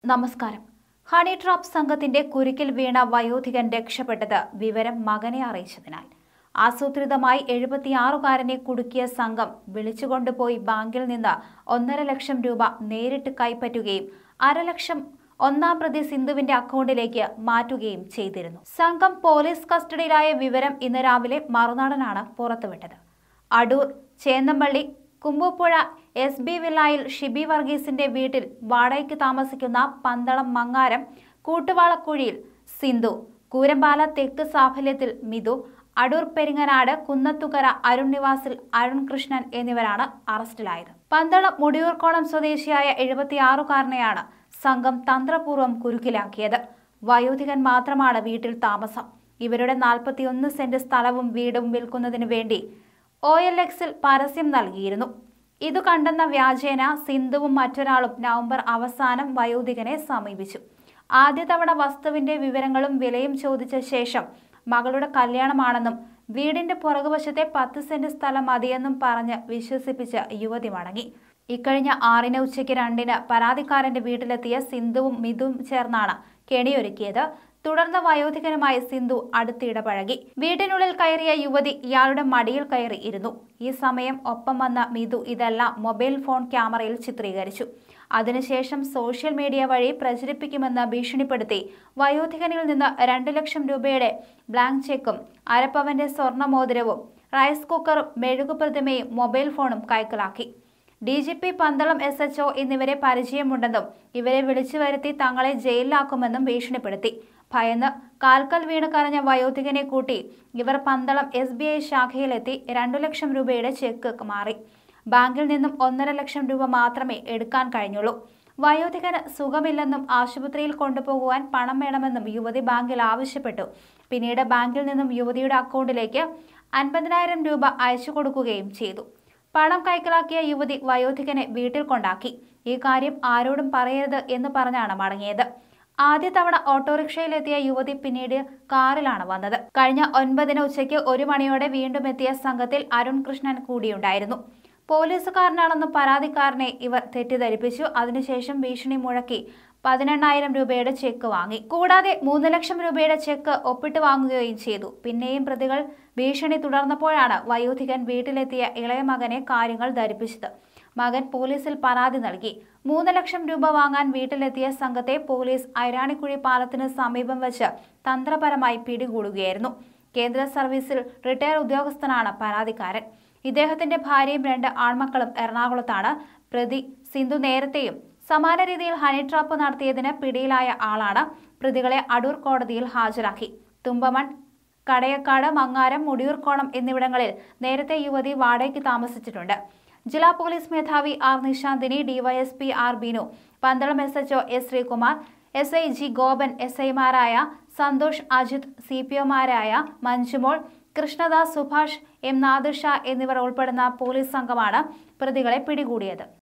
നമസ്കാരം honey trap സംഘത്തിന്റെ കുരുക്കിൽ വീണ വയോധികൻ രക്ഷപ്പെട്ടത് വിവരം മകനെ അറിയിച്ചതിനാൽ ആസൂത്രിതമായി എഴുപത്തിയാറുകാരനെ കുടുക്കിയ സംഘം വിളിച്ചുകൊണ്ടുപോയി ബാങ്കിൽ നിന്ന് ഒന്നര ലക്ഷം രൂപ നേരിട്ട് കൈപ്പറ്റുകയും അരലക്ഷം ഒന്നാം പ്രതി സിന്ധുവിന്റെ അക്കൗണ്ടിലേക്ക് മാറ്റുകയും ചെയ്തിരുന്നു സംഘം പോലീസ് കസ്റ്റഡിയിലായ വിവരം ഇന്ന് രാവിലെ മറുനാടനാണ് പുറത്തുവിട്ടത് അടൂർ ചേന്നമ്പള്ളി കുമ്പുപുഴ എസ് ബി വില്ലായിൽ ഷിബി വർഗീസിന്റെ വീട്ടിൽ വാടകയ്ക്ക് താമസിക്കുന്ന പന്തളം മങ്ങാരം കൂട്ടുവാളക്കുഴിയിൽ സിന്ധു കൂരമ്പാല തെക്ക് സാഫല്യത്തിൽ മിതു അടൂർ പെരിങ്ങനാട് കുന്നത്തുകര അരുൺ നിവാസിൽ അരുൺ കൃഷ്ണൻ എന്നിവരാണ് അറസ്റ്റിലായത് പന്തളം മുടിയൂർക്കോണം സ്വദേശിയായ എഴുപത്തിയാറുകാരനെയാണ് സംഘം തന്ത്രപൂർവ്വം കുരുക്കിലാക്കിയത് വയോധികൻ മാത്രമാണ് വീട്ടിൽ താമസം ഇവരുടെ നാൽപ്പത്തിയൊന്ന് സെന്റ് സ്ഥലവും വീടും വിൽക്കുന്നതിന് വേണ്ടി ഒ എൽ എക്സിൽ പരസ്യം നൽകിയിരുന്നു ഇതു കണ്ടെന്ന വ്യാജേന സിന്ധുവും മറ്റൊരാളും നവംബർ അവസാനം വയോധികനെ സമീപിച്ചു ആദ്യ തവണ വസ്തുവിന്റെ വിവരങ്ങളും വിലയും ചോദിച്ച ശേഷം മകളുടെ കല്യാണമാണെന്നും വീടിന്റെ പുറകുവശത്തെ പത്ത് സെന്റ് സ്ഥലം മതിയെന്നും പറഞ്ഞ് വിശ്വസിപ്പിച്ച് യുവതി മടങ്ങി ഇക്കഴിഞ്ഞ ആറിന് ഉച്ചയ്ക്ക് രണ്ടിന് പരാതിക്കാരന്റെ വീട്ടിലെത്തിയ സിന്ധുവും മിതുവും ചേർന്നാണ് കെണിയൊരുക്കിയത് തുടർന്ന് വയോധികനുമായി സിന്ധു അടുത്തിടപഴകി വീട്ടിനുള്ളിൽ കയറിയ യുവതി ഇയാളുടെ മടിയിൽ കയറി ഇരുന്നു ഈ സമയം ഒപ്പം വന്ന മിതു ഇതെല്ലാം മൊബൈൽ ഫോൺ ക്യാമറയിൽ ചിത്രീകരിച്ചു അതിനുശേഷം സോഷ്യൽ മീഡിയ വഴി പ്രചരിപ്പിക്കുമെന്ന് ഭീഷണിപ്പെടുത്തി വയോധികനിൽ നിന്ന് രണ്ട് ലക്ഷം രൂപയുടെ ബ്ലാങ്ക് ചെക്കും അരപ്പവന്റെ സ്വർണ്ണമോതിരവും റൈസ് കുക്കറും മെഴുകുപ്രതിമയും മൊബൈൽ ഫോണും കൈക്കലാക്കി D G P Pandalam S H O എന്നിവരെ പരിചയമുണ്ടെന്നും ഇവരെ വിളിച്ചു വരുത്തി തങ്ങളെ ജയിലിലാക്കുമെന്നും ഭീഷണിപ്പെടുത്തി ഭയന്ന് കാൽക്കൽ വീണ് കരഞ്ഞ വയോധികനെ കൂട്ടി ഇവർ പന്തളം എസ് ബി ഐ ശാഖയിലെത്തി രണ്ടു ലക്ഷം രൂപയുടെ ചെക്ക് മാറി ബാങ്കിൽ നിന്നും ഒന്നര ലക്ഷം രൂപ മാത്രമേ എടുക്കാൻ കഴിഞ്ഞുള്ളൂ വയോധികന് സുഖമില്ലെന്നും ആശുപത്രിയിൽ കൊണ്ടുപോകുവാൻ പണം വേണമെന്നും യുവതി ബാങ്കിൽ ആവശ്യപ്പെട്ടു പിന്നീട് ബാങ്കിൽ നിന്നും യുവതിയുടെ അക്കൗണ്ടിലേക്ക് അൻപതിനായിരം രൂപ അയച്ചു കൊടുക്കുകയും ചെയ്തു പണം കൈക്കലാക്കിയ യുവതി വയോധികനെ വീട്ടിൽ കൊണ്ടാക്കി ഈ കാര്യം ആരോടും പറയരുത് എന്ന് പറഞ്ഞാണ് മടങ്ങിയത് ആദ്യ തവണ ഓട്ടോറിക്ഷയിലെത്തിയ യുവതി പിന്നീട് കാറിലാണ് വന്നത് കഴിഞ്ഞ ഒൻപതിന് ഉച്ചയ്ക്ക് ഒരു മണിയോടെ വീണ്ടും എത്തിയ സംഘത്തിൽ അരുൺ കൃഷ്ണൻ കൂടിയുണ്ടായിരുന്നു പോലീസുകാരനാണെന്ന് പരാതിക്കാരനെ ഇവർ തെറ്റിദ്ധരിപ്പിച്ചു അതിനുശേഷം ഭീഷണി മുഴക്കി പതിനെണ്ണായിരം രൂപയുടെ ചെക്ക് വാങ്ങി കൂടാതെ മൂന്ന് ലക്ഷം രൂപയുടെ ചെക്ക് ഒപ്പിട്ട് വാങ്ങുകയും ചെയ്തു പിന്നെയും പ്രതികൾ ഭീഷണി തുടർന്നപ്പോഴാണ് വയോധികൻ വീട്ടിലെത്തിയ ഇളയ മകനെ കാര്യങ്ങൾ ധരിപ്പിച്ചത് മകൻ പോലീസിൽ പരാതി നൽകി മൂന്ന് ലക്ഷം രൂപ വാങ്ങാൻ വീട്ടിലെത്തിയ സംഘത്തെ പോലീസ് ഐരാണിക്കുഴി പാലത്തിന് സമീപം വെച്ച് തന്ത്രപരമായി പിടികൂടുകയായിരുന്നു കേന്ദ്ര സർവീസിൽ റിട്ടയർ ഉദ്യോഗസ്ഥനാണ് പരാതിക്കാരൻ ഇദ്ദേഹത്തിന്റെ ഭാര്യയും രണ്ട് ആൺമക്കളും എറണാകുളത്താണ് പ്രതി സിന്ധു നേരത്തെയും സമാന രീതിയിൽ ഹണി ട്രാപ്പ് നടത്തിയതിന് പിടിയിലായ ആളാണ് പ്രതികളെ അടൂർ കോടതിയിൽ ഹാജരാക്കി തുമ്പമൺ കടയക്കാട് മങ്ങാരം മുടിയൂർക്കോണം എന്നിവിടങ്ങളിൽ നേരത്തെ യുവതി വാടകയ്ക്ക് താമസിച്ചിട്ടുണ്ട് ജില്ലാ പോലീസ് മേധാവി R Nishanthini DYSP R Binu Pandalam S SHO S Sreekumar S I G Gopan S ഐമാരായ സന്തോഷ് അജിത് സി പി ഒമാരായ മഞ്ജുമോൾ കൃഷ്ണദാസ് സുഭാഷ് എം നാദിർ ഷാ എന്നിവർ ഉൾപ്പെടുന്ന പോലീസ് സംഘമാണ് പ്രതികളെ പിടികൂടിയത്